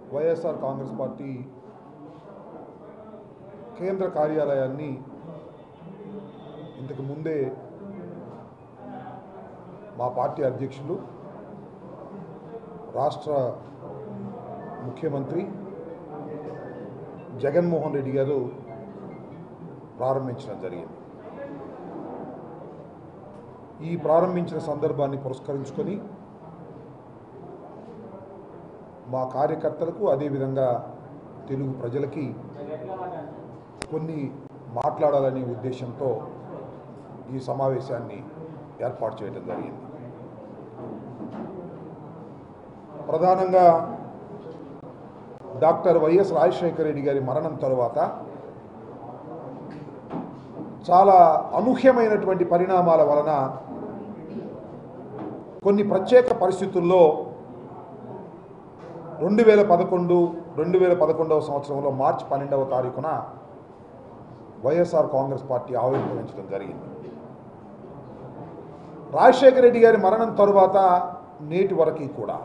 YSR Congress party కేంద్ర కార్యాలయాన్ని ఇంతకు ముందే మా పార్టీ అధ్యక్షులు రాష్ట్ర ముఖ్యమంత్రి జగన్మోహన్ రెడ్డి గారు ప్రారంభించడం జరిగింది ఈ ప్రారంభించిన సందర్భాన్ని పురస్కరించుకొని మా కార్యకర్తలకు అదేవిధంగా తెలుగు ప్రజలకి కొన్ని మాట్లాడాలనే ఉద్దేశంతో ఈ సమావేశాన్ని ఏర్పాటు చేయడం జరిగింది ప్రధానంగా డాక్టర్ వైఎస్ రాజశేఖర రెడ్డి గారి మరణం తరువాత చాలా అనూహ్యమైనటువంటి పరిణామాల వలన కొన్ని ప్రత్యేక పరిస్థితుల్లో రెండు వేల పదకొండు రెండు వేల పదకొండవ సంవత్సరంలో మార్చి పన్నెండవ తారీఖున వైఎస్ఆర్ కాంగ్రెస్ పార్టీ ఆవిర్భవించడం జరిగింది రాజశేఖర రెడ్డి గారి మరణం తరువాత నేటి వరకు కూడా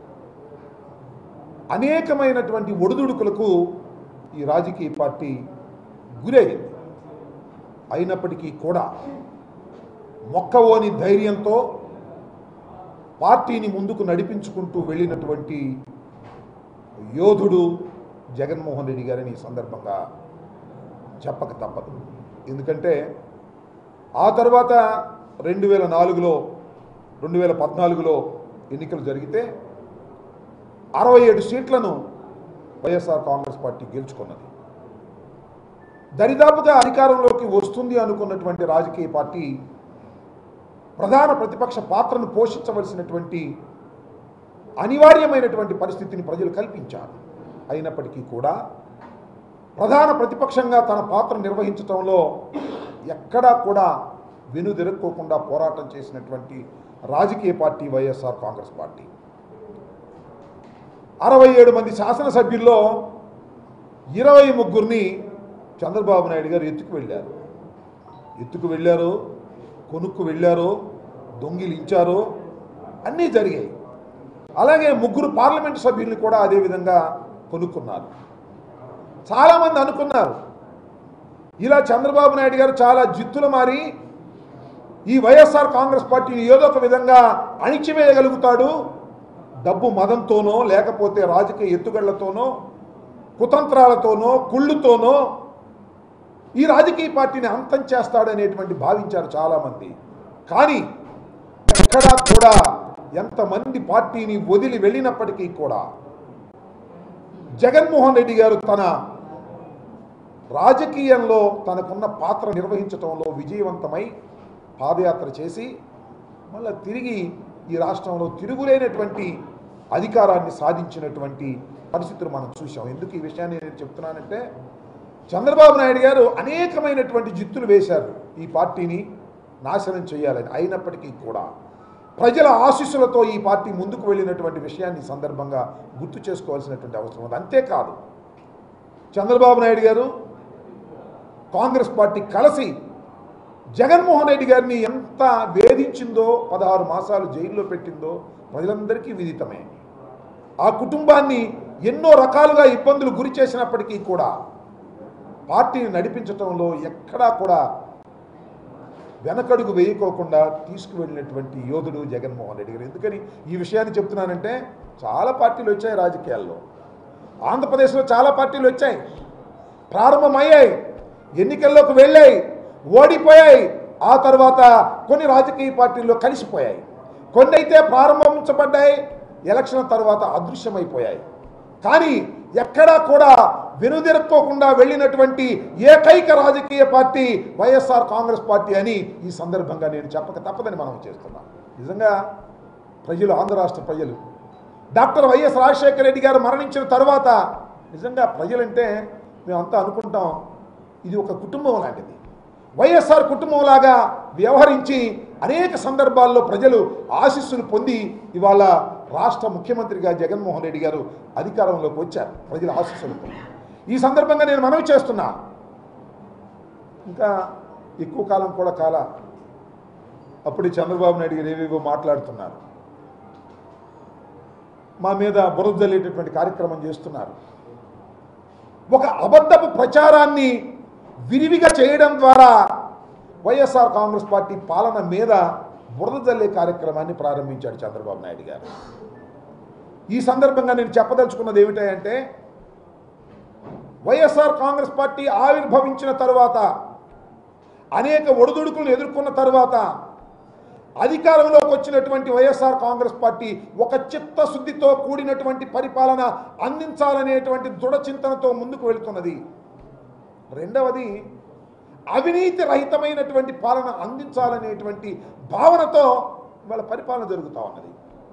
అనేకమైనటువంటి ఒడిదుడుకులకు ఈ రాజకీయ పార్టీ గురయ్యింది అయినప్పటికీ కూడా మొక్కవోని ధైర్యంతో పార్టీని ముందుకు నడిపించుకుంటూ వెళ్ళినటువంటి యోధుడు జగన్మోహన్ రెడ్డి గారిని ఈ సందర్భంగా చెప్పక తప్పదు ఎందుకంటే ఆ తర్వాత రెండు వేల నాలుగులో రెండు వేల పద్నాలుగులో ఎన్నికలు జరిగితే అరవై ఏడు సీట్లను వైఎస్ఆర్ కాంగ్రెస్ పార్టీ గెలుచుకున్నది దరిదాపుగా అధికారంలోకి వస్తుంది అనుకున్నటువంటి రాజకీయ పార్టీ ప్రధాన ప్రతిపక్ష పాత్రను పోషించవలసినటువంటి అనివార్యమైనటువంటి పరిస్థితిని ప్రజలు కల్పించారు అయినప్పటికీ కూడా ప్రధాన ప్రతిపక్షంగా తన పాత్ర నిర్వహించడంలో ఎక్కడా కూడా వెనుదిరక్కోకుండా పోరాటం చేసినటువంటి రాజకీయ పార్టీ వైఎస్ఆర్ కాంగ్రెస్ పార్టీ అరవై ఏడు మంది శాసనసభ్యుల్లో ఇరవై ముగ్గురిని చంద్రబాబు నాయుడు గారు ఎత్తుకు వెళ్ళారు ఎత్తుకు వెళ్ళారు కొనుక్కు వెళ్ళారు దొంగిలించారు అన్నీ జరిగాయి అలాగే ముగ్గురు పార్లమెంట్ సభ్యుల్ని కూడా అదేవిధంగా కొనుక్కున్నారు చాలామంది అనుకున్నారు ఇలా చంద్రబాబు నాయుడు గారు చాలా జిత్తులు మారి ఈ వైఎస్ఆర్ కాంగ్రెస్ పార్టీని ఏదో ఒక విధంగా అణిచివేయగలుగుతాడు డబ్బు మదంతోనో లేకపోతే రాజకీయ ఎత్తుగళ్లతోనో కుతంత్రాలతోనో కుళ్ళుతోనో ఈ రాజకీయ పార్టీని అంతం చేస్తాడనేటువంటి భావించారు చాలామంది కానీ ఎక్కడా కూడా ఎంతమంది పార్టీని వదిలి వెళ్ళినప్పటికీ కూడా జగన్మోహన్ రెడ్డి గారు తన రాజకీయంలో తనకున్న పాత్ర నిర్వహించడంలో విజయవంతమై పాదయాత్ర చేసి మళ్ళీ తిరిగి ఈ రాష్ట్రంలో తిరుగులేనటువంటి అధికారాన్ని సాధించినటువంటి పరిస్థితులు మనం చూసాం ఎందుకు ఈ విషయాన్ని నేను చెప్తున్నానంటే చంద్రబాబు నాయుడు గారు అనేకమైనటువంటి జిత్తులు వేశారు ఈ పార్టీని నాశనం చేయాలని అయినప్పటికీ కూడా ప్రజల ఆశీస్సులతో ఈ పార్టీ ముందుకు వెళ్ళినటువంటి విషయాన్ని ఈ సందర్భంగా గుర్తు చేసుకోవాల్సినటువంటి అవసరం ఉంది అంతేకాదు చంద్రబాబు నాయుడు గారు కాంగ్రెస్ పార్టీ కలిసి జగన్మోహన్ రెడ్డి గారిని ఎంత వేధించిందో పదహారు మాసాలు జైల్లో పెట్టిందో ప్రజలందరికీ విదితమే ఆ కుటుంబాన్ని ఎన్నో రకాలుగా ఇబ్బందులు గురి చేసినప్పటికీ కూడా పార్టీని నడిపించటంలో ఎక్కడా కూడా వెనకడుగు వేయకోకుండా తీసుకువెళ్ళినటువంటి యోధుడు జగన్మోహన్ రెడ్డి గారు ఎందుకని ఈ విషయాన్ని చెప్తున్నానంటే చాలా పార్టీలు వచ్చాయి రాజకీయాల్లో ఆంధ్రప్రదేశ్లో చాలా పార్టీలు వచ్చాయి ప్రారంభమయ్యాయి ఎన్నికల్లోకి వెళ్ళాయి ఓడిపోయాయి ఆ తర్వాత కొన్ని రాజకీయ పార్టీల్లో కలిసిపోయాయి కొన్ని అయితే ప్రారంభించబడ్డాయి ఎలక్షన్ తర్వాత అదృశ్యమైపోయాయి కానీ ఎక్కడా కూడా వెనుదిరక్కోకుండా వెళ్ళినటువంటి ఏకైక రాజకీయ పార్టీ వైఎస్ఆర్ కాంగ్రెస్ పార్టీ అని ఈ సందర్భంగా నేను చెప్పక తప్పదని మనం చేస్తున్నాం నిజంగా ప్రజలు ఆంధ్ర రాష్ట్ర ప్రజలు డాక్టర్ వైఎస్ రాజశేఖర రెడ్డి గారు మరణించిన తర్వాత నిజంగా ప్రజలంటే మేమంతా అనుకుంటాం ఇది ఒక కుటుంబం లాంటిది వైఎస్ఆర్ కుటుంబంలాగా వ్యవహరించి అనేక సందర్భాల్లో ప్రజలు ఆశీస్సులు పొంది ఇవాళ రాష్ట్ర ముఖ్యమంత్రిగా జగన్మోహన్ రెడ్డి గారు అధికారంలోకి వచ్చారు ప్రజల ఆశీస్సులతో ఈ సందర్భంగా నేను మనవి చేస్తున్నా ఇంకా ఎక్కువ కాలం కూడా కాల అప్పుడు చంద్రబాబు నాయుడు గారు ఏవేవో మాట్లాడుతున్నారు మా మీద బురద జల్లేటటువంటి కార్యక్రమం చేస్తున్నారు ఒక అబద్ధపు ప్రచారాన్ని విరివిగా చేయడం ద్వారా వైఎస్ఆర్ కాంగ్రెస్ పార్టీ పాలన మీద బురద జల్లే కార్యక్రమాన్ని ప్రారంభించాడు చంద్రబాబు నాయుడు గారు ఈ సందర్భంగా నేను చెప్పదలుచుకున్నది ఏమిటంటే వైఎస్ఆర్ కాంగ్రెస్ పార్టీ ఆవిర్భవించిన తరువాత అనేక ఒడిదుడుకులను ఎదుర్కొన్న తరువాత అధికారంలోకి వచ్చినటువంటి వైఎస్ఆర్ కాంగ్రెస్ పార్టీ ఒక చిత్తశుద్ధితో కూడినటువంటి పరిపాలన అందించాలనేటువంటి దృఢ చింతనతో ముందుకు వెళుతున్నది రెండవది అవినీతి రహితమైనటువంటి పాలన అందించాలనేటువంటి భావనతో ఇవాళ పరిపాలన జరుగుతూ ఉన్నది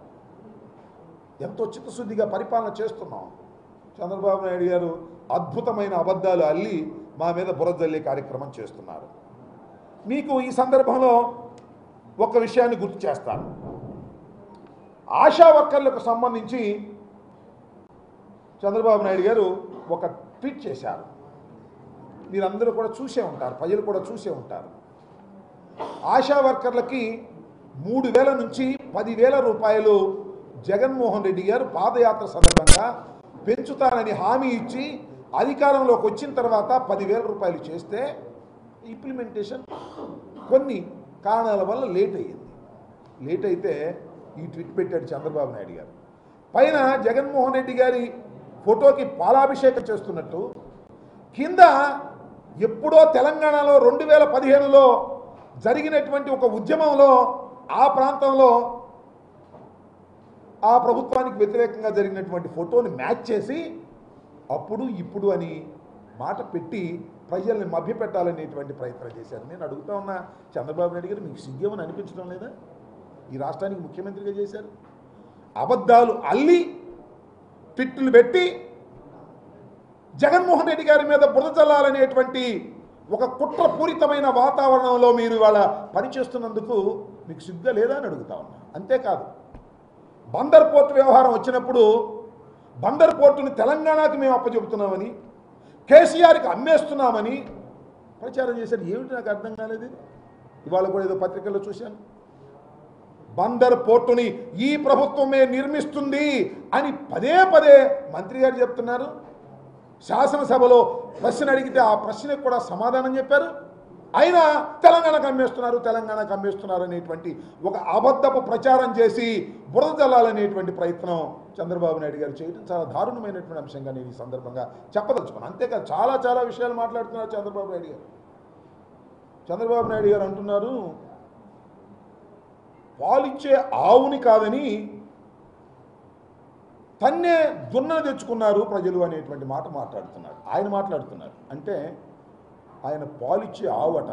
ఎంతో చిత్తశుద్ధిగా పరిపాలన చేస్తున్నాం చంద్రబాబు నాయుడు గారు అద్భుతమైన అబద్ధాలు అల్లి మా మీద బురదల్లే కార్యక్రమం చేస్తున్నారు మీకు ఈ సందర్భంలో ఒక విషయాన్ని గుర్తు చేస్తాను ఆశా వర్కర్లకు సంబంధించి చంద్రబాబు నాయుడు గారు ఒక ట్వీట్ చేశారు మీరందరూ కూడా చూసే ఉంటారు ప్రజలు కూడా చూసే ఉంటారు ఆశా వర్కర్లకి మూడు వేల నుంచి పదివేల రూపాయలు జగన్మోహన్ రెడ్డి గారు పాదయాత్ర సందర్భంగా పెంచుతానని హామీ ఇచ్చి అధికారంలోకి వచ్చిన తర్వాత పదివేల రూపాయలు చేస్తే ఇంప్లిమెంటేషన్ కొన్ని కారణాల వల్ల లేట్ అయ్యింది లేట్ అయితే ఈ ట్వీట్ పెట్టాడు చంద్రబాబు నాయుడు గారు పైన జగన్మోహన్ రెడ్డి గారి ఫోటోకి పాలాభిషేకం చేస్తున్నట్టు కింద ఎప్పుడో తెలంగాణలో రెండు వేల పదిహేనులో జరిగినటువంటి ఒక ఉద్యమంలో ఆ ప్రాంతంలో ఆ ప్రభుత్వానికి వ్యతిరేకంగా జరిగినటువంటి ఫోటోని మ్యాచ్ చేసి అప్పుడు ఇప్పుడు అని మాట పెట్టి ప్రజల్ని మభ్యపెట్టాలనేటువంటి ప్రయత్నం చేశారు నేను అడుగుతా ఉన్నా చంద్రబాబు నాయుడు గారు మీకు సిగ్గేమని అనిపించడం లేదా ఈ రాష్ట్రానికి ముఖ్యమంత్రిగా చేశారు అబద్ధాలు అల్లి ట్విట్లు పెట్టి జగన్మోహన్ రెడ్డి గారి మీద బురద చల్లాలనేటువంటి ఒక కుట్రపూరితమైన వాతావరణంలో మీరు ఇవాళ పనిచేస్తున్నందుకు మీకు సిగ్గా లేదా అని అడుగుతా ఉన్నా అంతేకాదు బందర్ పోర్టు వ్యవహారం వచ్చినప్పుడు బందర్ పోర్టుని తెలంగాణకి మేము అప్పచెబుతున్నామని కేసీఆర్కి అమ్మేస్తున్నామని ప్రచారం చేశారు ఏమిటి నాకు అర్థం కాలేదు ఇది. ఇవాళ కూడా ఏదో పత్రికల్లో చూశాను బందర్ పోర్టుని ఈ ప్రభుత్వమే నిర్మిస్తుంది అని పదే పదే మంత్రి గారు చెప్తున్నారు శాసనసభలో ప్రశ్న అడిగితే ఆ ప్రశ్నకు కూడా సమాధానం చెప్పారు అయినా తెలంగాణకు అమ్మేస్తున్నారు తెలంగాణకు అమ్మేస్తున్నారు అనేటువంటి ఒక అబద్ధపు ప్రచారం చేసి బురద జల్లాలనేటువంటి ప్రయత్నం చంద్రబాబు నాయుడు గారు చేయడం చాలా దారుణమైనటువంటి అంశంగా నేను ఈ సందర్భంగా చెప్పదలుచుకున్నాను అంతేకాదు చాలా చాలా విషయాలు మాట్లాడుతున్నారు చంద్రబాబు నాయుడు గారు చంద్రబాబు నాయుడు గారు అంటున్నారు పాలిచ్చే ఆవుని కాదని తన్నే దున్నను తెచ్చుకున్నారు ప్రజలు అనేటువంటి మాట మాట్లాడుతున్నారు ఆయన మాట్లాడుతున్నారు అంటే ఆయన పాలిచ్చే ఆవట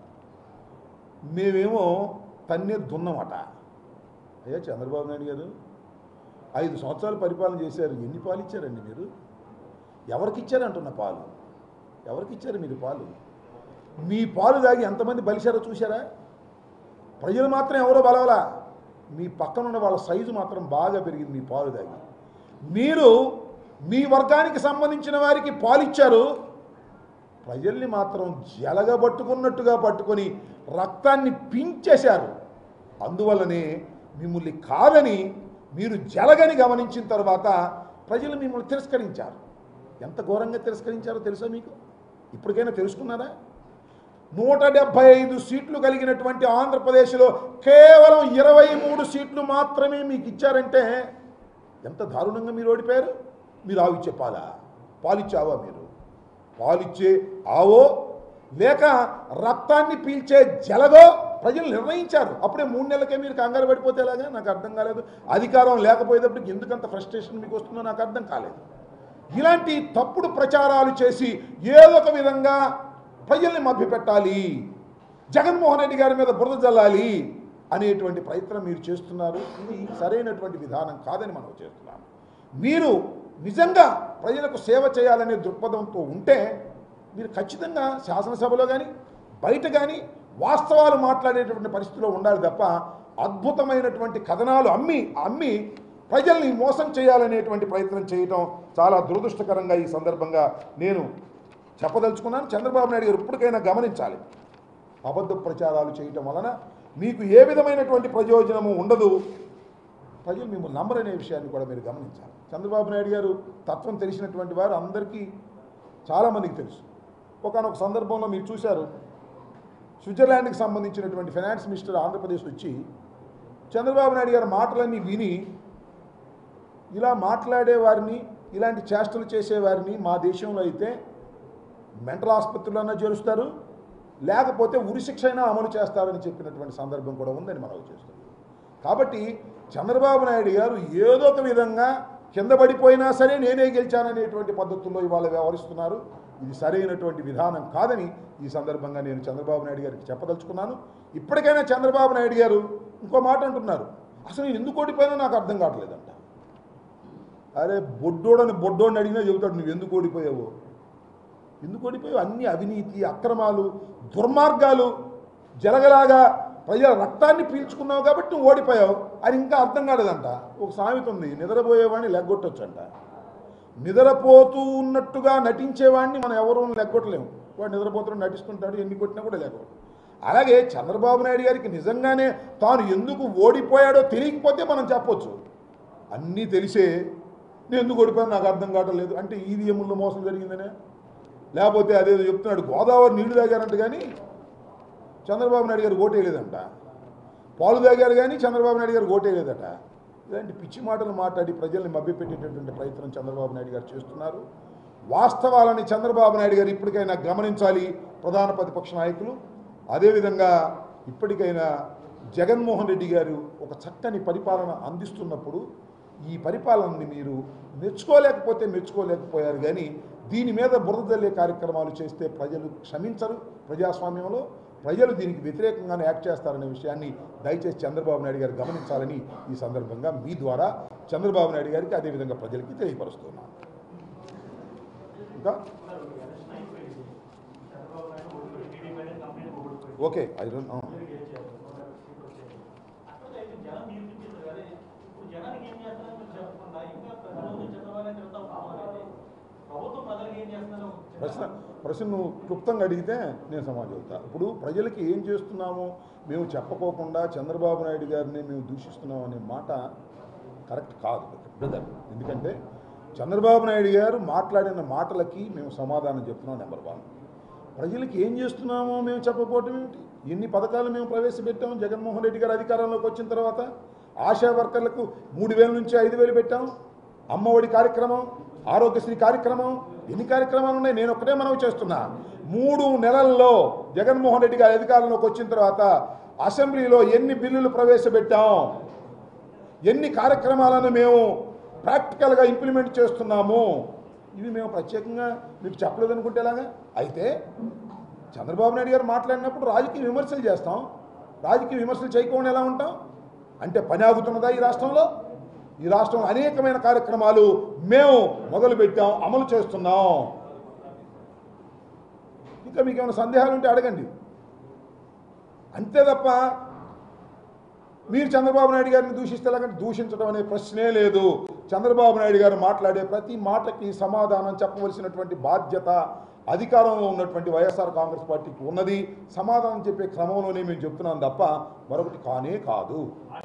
మేమేమో తన్నే దున్నమట అయ్యా చంద్రబాబు నాయుడు గారు ఐదు సంవత్సరాలు పరిపాలన చేశారు ఎన్ని పాలు ఇచ్చారండి మీరు ఎవరికి ఇచ్చారంటున్న పాలు ఎవరికి ఇచ్చారు మీరు పాలు మీ పాలు తాగి ఎంతమంది బలిశారో చూశారా ప్రజలు మాత్రం ఎవరో బలవలా మీ పక్కన ఉన్న వాళ్ళ సైజు మాత్రం బాగా పెరిగింది మీ పాలు తాగి మీరు మీ వర్గానికి సంబంధించిన వారికి పాలిచ్చారు ప్రజల్ని మాత్రం జలగబట్టుకున్నట్టుగా పట్టుకొని రక్తాన్ని పించేశారు అందువల్లనే మిమ్మల్ని కాదని మీరు జలగని గమనించిన తర్వాత ప్రజలు మిమ్మల్ని తిరస్కరించారు ఎంత ఘోరంగా తిరస్కరించారో తెలుసా మీకు ఇప్పటికైనా తెలుసుకున్నారా నూట డెబ్భై ఐదు సీట్లు కలిగినటువంటి ఆంధ్రప్రదేశ్లో కేవలం ఇరవై మూడు సీట్లు మాత్రమే మీకు ఇచ్చారంటే ఎంత దారుణంగా మీరు ఓడిపోయారు మీరు ఆవిచ్చే పాలా పాలిచ్చావా మీరు పాలిచ్చే ఆవో లేక రక్తాన్ని పీల్చే జలగో ప్రజలు నిర్ణయించారు అప్పుడే మూడు నెలలకే మీరు కంగారు పడిపోతే ఎలాగా నాకు అర్థం కాలేదు అధికారం లేకపోయేటప్పటికి ఎందుకంత ఫ్రస్ట్రేషన్ మీకు వస్తుందో నాకు అర్థం కాలేదు ఇలాంటి తప్పుడు ప్రచారాలు చేసి ఏదో ఒక విధంగా ప్రజల్ని మభ్యపెట్టాలి జగన్మోహన్ రెడ్డి గారి మీద బురద జల్లాలి అనేటువంటి ప్రయత్నం మీరు చేస్తున్నారు ఇది సరైనటువంటి విధానం కాదని మనం చేస్తున్నాం మీరు నిజంగా ప్రజలకు సేవ చేయాలనే దృక్పథంతో ఉంటే మీరు ఖచ్చితంగా శాసనసభలో కానీ బయట కానీ వాస్తవాలు మాట్లాడేటువంటి పరిస్థితిలో ఉండాలి తప్ప అద్భుతమైనటువంటి కథనాలు అమ్మి అమ్మి ప్రజల్ని మోసం చేయాలనేటువంటి ప్రయత్నం చేయటం చాలా దురదృష్టకరంగా ఈ సందర్భంగా నేను చెప్పదలుచుకున్నాను చంద్రబాబు నాయుడు గారు ఇప్పటికైనా గమనించాలి అబద్ధ ప్రచారాలు చేయటం వలన మీకు ఏ విధమైనటువంటి ప్రయోజనము ఉండదు ప్రజలు మిమ్మల్ని నమ్మరనే విషయాన్ని కూడా మీరు గమనించాలి చంద్రబాబు నాయుడు గారు తత్వం తెలిసినటువంటి వారు అందరికీ చాలామందికి తెలుసు ఒకనొక సందర్భంలో మీరు చూశారు స్విట్జర్లాండ్కి సంబంధించినటువంటి ఫైనాన్స్ మినిస్టర్ ఆంధ్రప్రదేశ్ వచ్చి చంద్రబాబు నాయుడు గారి మాటలన్నీ విని ఇలా మాట్లాడే వారిని ఇలాంటి చేష్టలు చేసేవారిని మా దేశంలో అయితే మెంటల్ ఆసుపత్రులన్నా చేరుస్తారు లేకపోతే ఉరిశిక్ష అయినా అమలు చేస్తారని చెప్పినటువంటి సందర్భం కూడా ఉందని మనం చేస్తుంది కాబట్టి చంద్రబాబు నాయుడు గారు ఏదో ఒక విధంగా కింద పడిపోయినా సరే నేనే గెలిచాననేటువంటి పద్ధతుల్లో ఇవాళ వ్యవహరిస్తున్నారు ఇది సరైనటువంటి విధానం కాదని ఈ సందర్భంగా నేను చంద్రబాబు నాయుడు గారికి చెప్పదలుచుకున్నాను ఇప్పటికైనా చంద్రబాబు నాయుడు గారు ఇంకో మాట అంటున్నారు అసలు నేను ఎందుకు ఓడిపోయినా నాకు అర్థం కావట్లేదంట అరే బొడ్డోడని బొడ్డోడిని అడిగినా చెబుతాడు నువ్వు ఎందుకు ఓడిపోయావు ఎందుకు ఓడిపోయావు అన్ని అవినీతి అక్రమాలు దుర్మార్గాలు జరగలాగా ప్రజల రక్తాన్ని పీల్చుకున్నావు కాబట్టి నువ్వు ఓడిపోయావు అది ఇంకా అర్థం కాలేదంట ఒక సామెత ఉంది నిద్రపోయేవాడిని లెగ్గొట్టొచ్చంట నిద్రపోతూ ఉన్నట్టుగా నటించేవాడిని మనం ఎవరూ లెగ్గొట్టలేము వాడు నిద్రపోతూ నటిస్తుంటాడు ఎన్ని కొట్టినా కూడా లేకపోతే అలాగే చంద్రబాబు నాయుడు గారికి నిజంగానే తాను ఎందుకు ఓడిపోయాడో తెలియకపోతే మనం చెప్పొచ్చు అన్నీ తెలిసే నేను ఎందుకు ఓడిపోయాను నాకు అర్థం కావట్లేదు అంటే ఈవీఎంలో మోసం జరిగిందనే లేకపోతే అదేదో చెప్తున్నాడు గోదావరి నీళ్లు తాగారంట కానీ చంద్రబాబు నాయుడు గారు ఓటేయలేదంట పాలు తాగారు కానీ చంద్రబాబు నాయుడు గారు ఓటేయలేదట ఇలాంటి పిచ్చి మాటలు మాట్లాడి ప్రజల్ని మభ్యపెట్టేటటువంటి ప్రయత్నం చంద్రబాబు నాయుడు గారు చేస్తున్నారు వాస్తవాలని చంద్రబాబు నాయుడు గారు ఇప్పటికైనా గమనించాలి ప్రధాన ప్రతిపక్ష నాయకులు అదేవిధంగా ఇప్పటికైనా జగన్మోహన్ రెడ్డి గారు ఒక చక్కని పరిపాలన అందిస్తున్నప్పుడు ఈ పరిపాలనని మీరు మెచ్చుకోలేకపోతే మెచ్చుకోలేకపోయారు కానీ దీని మీద బురద జల్లే కార్యక్రమాలు చేస్తే ప్రజలు క్షమించరు ప్రజాస్వామ్యంలో ప్రజలు దీనికి వ్యతిరేకంగానే యాక్ట్ చేస్తారనే విషయాన్ని దయచేసి చంద్రబాబు నాయుడు గారు గమనించాలని ఈ సందర్భంగా మీ ద్వారా చంద్రబాబు నాయుడు గారికి అదేవిధంగా ప్రజలకి తెలియపరుస్తున్నాను ఇంకా ఓకే ఐ డోంట్ నో అట్లయితే జనం నిరూపించారు కానీ ఇప్పుడు జనానికి ఏం చేస్తారో మీరు చెప్పకుండా ఇంకా ప్రజలు చంద్రబాబు చెప్తా ఉన్నారండి ప్రభుత్వం ప్రజలకు ఏం చేస్తున్నారో ప్రశ్న ప్రశ్న నువ్వు క్లుప్తంగా అడిగితే నేను సమాధానం చెబుతా ఇప్పుడు ప్రజలకి ఏం చేస్తున్నాము మేము చెప్పకోకుండా చంద్రబాబు నాయుడు గారిని మేము దూషిస్తున్నాం అనే మాట కరెక్ట్ కాదు బ్రదర్ ఎందుకంటే చంద్రబాబు నాయుడు గారు మాట్లాడిన మాటలకి మేము సమాధానం చెప్తున్నాం నెంబర్ వన్ ప్రజలకి ఏం చేస్తున్నామో మేము చెప్పకపోవటం ఏమిటి ఎన్ని పథకాలు మేము ప్రవేశపెట్టాం జగన్మోహన్ రెడ్డి గారు అధికారంలోకి వచ్చిన తర్వాత ఆశా వర్కర్లకు మూడు వేల నుంచి ఐదు వేలు పెట్టాం అమ్మఒడి కార్యక్రమం ఆరోగ్యశ్రీ కార్యక్రమం ఎన్ని కార్యక్రమాలు ఉన్నాయి నేను ఒకటే మనవి చేస్తున్నా మూడు నెలల్లో జగన్మోహన్ రెడ్డి గారి అధికారంలోకి వచ్చిన తర్వాత అసెంబ్లీలో ఎన్ని బిల్లులు ప్రవేశపెట్టాం ఎన్ని కార్యక్రమాలను మేము ప్రాక్టికల్గా ఇంప్లిమెంట్ చేస్తున్నాము ఇవి మేము ప్రత్యేకంగా మీకు చెప్పలేదనుకుంటే ఎలాగా అయితే చంద్రబాబు నాయుడు గారు మాట్లాడినప్పుడు రాజకీయ విమర్శలు చేస్తాం రాజకీయ విమర్శలు చేయకుండా ఎలా ఉంటాం అంటే పని ఆగుతున్నదా ఈ రాష్ట్రంలో ఈ రాష్ట్రంలో అనేకమైన కార్యక్రమాలు మేము మొదలుపెట్టాం అమలు చేస్తున్నాం ఇంకా మీకు ఏమైనా సందేహాలు ఉంటే అడగండి అంతే తప్ప మీరు చంద్రబాబు నాయుడు గారిని దూషిస్తే ఎలాగంటే దూషించడం అనే ప్రశ్నే లేదు చంద్రబాబు నాయుడు గారు మాట్లాడే ప్రతి మాటకి సమాధానం చెప్పవలసినటువంటి బాధ్యత అధికారంలో ఉన్నటువంటి వైఎస్ఆర్ కాంగ్రెస్ పార్టీకి ఉన్నది సమాధానం చెప్పే క్రమంలోనే మేము చెప్తున్నాం తప్ప మరొకటి కానే కాదు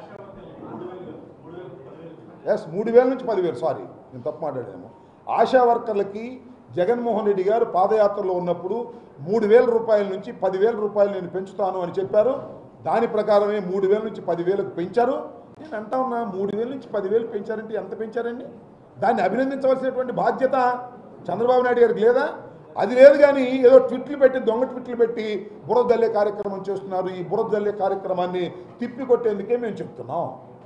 ఎస్ మూడు వేల నుంచి పదివేలు సారీ నేను తప్పు మాట్లాడాను ఆశా వర్కర్లకి జగన్మోహన్ రెడ్డి గారు పాదయాత్రలో ఉన్నప్పుడు మూడు వేల రూపాయల నుంచి పదివేల రూపాయలు నేను పెంచుతాను అని చెప్పారు దాని ప్రకారమే మూడు వేల నుంచి పదివేలకు పెంచారు నేను అంటా ఉన్నా మూడు వేల నుంచి పదివేలు పెంచారంటే ఎంత పెంచారండి దాన్ని అభినందించవలసినటువంటి బాధ్యత చంద్రబాబు నాయుడు గారికి లేదా అది లేదు కానీ ఏదో ట్విట్లు పెట్టి దొంగ ట్విట్లు పెట్టి బురద జల్లే కార్యక్రమం చేస్తున్నారు ఈ బురద జల్లే కార్యక్రమాన్ని తిప్పికొట్టేందుకే మేము చెప్తున్నాం